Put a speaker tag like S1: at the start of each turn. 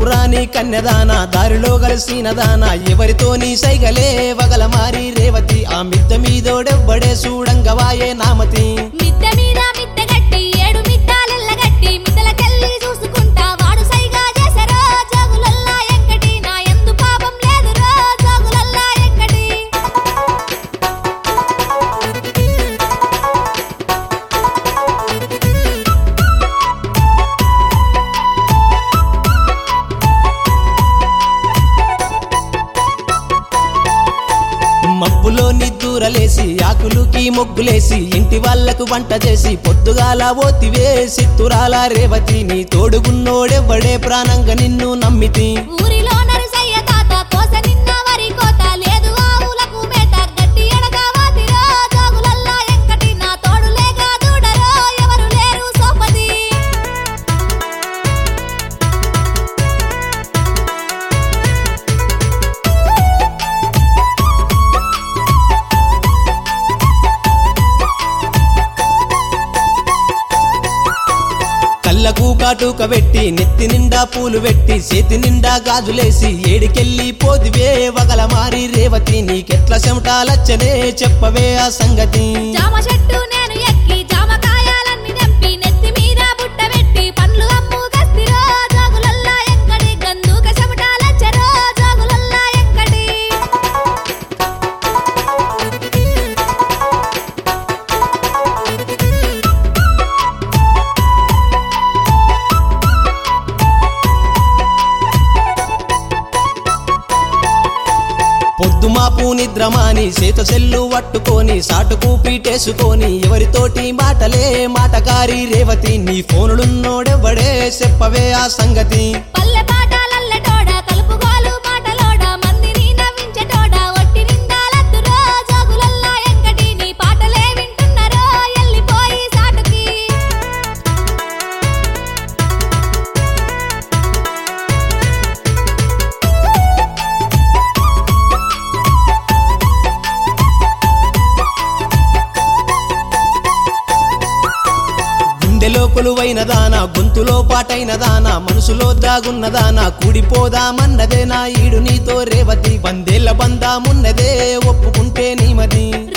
S1: రాని కన్యదాన దారిలో కలిసిన దాన ఎవరితో నీ సైగలే వగల మారి రేవతి ఆ మిద్ద మీదోడెవ్వడే చూడంగవాయే నామతి
S2: మిద్దె మీద మిద్దె గట్టి ఏడు మిద్దాలెల్ల గట్టి మిద్దలకెళ్ళి చూసుకుంటా వాడు సైగా చేసరో జోగులల్లా ఎంకటి నా ఎందు పాపం లేదురో జోగులల్లా ఎంకటి
S1: మబ్బులో నిద్దూరలేసి ఆకులుకి మొగ్గులేసి ఇంటి వాళ్ళకు వంట చేసి పొద్దుగాల ఓతివే సిత్తురాల రేవతి నీ తోడుగున్నోడెవ్వడే ప్రాణంగా నిన్ను నమ్మితి
S2: ఊరిలో నరసయ్య తాత కోస నిన్న వరి కోత లేదు ఆవులకు మేత గట్టి ఎడగా వాతిరో జోగులల్లా ఎంకటి నా తోడు లేక దూడరో ఎవరు లేరు సోపతి
S1: కళ్ళకు కాటుక పెట్టి నెత్తి నిండా పూలు పెట్టి చేతి నిండా గాజులేసి ఏడికెళ్ళి పోదివే వగల మారి రేవతి నీకెట్ల చెమటాలచ్చనే చెప్పవే ఆ సంగతి
S2: జామ చెట్టు నేను ఎక్కి జామకాయాలన్నీ తెంపి నెత్తి మీద బుట్ట పెట్టి పండ్లు అమ్ము గస్తిరో జోగులల్లా ఎంకటి గందుక చెమటాలచ్చరో జోగులల్లా ఎంకటి
S1: పొద్దుమాపు నిద్రమాని చేత సెల్లు పట్టుకొని సాటుకు పీటేసుకొని ఎవరితోటి మాటలే మాటకారి రేవతి నీ ఫోనులున్నోడెవ్వడే చెప్పవే ఆ సంగతి
S2: పల్లె పాటలల్లెటోడ కలుపుగోలు మాటలోడ మందిని నవ్వించెటోడ ఒట్టి నిండాలద్దురో జోగులల్లా ఎంకటి నీ పాటలే వింటున్నారో ఎల్లిపోయి సాటుకి
S1: గుండెలో కొలువైన దానా గొంతులో పాటైన దానా మనసులో దాగున్న దానా కూడిపోదామన్నదే నా ఈడు నీతో రేవతి వందేళ్ల బందామున్నదే ఒప్పుకుంటే నీమది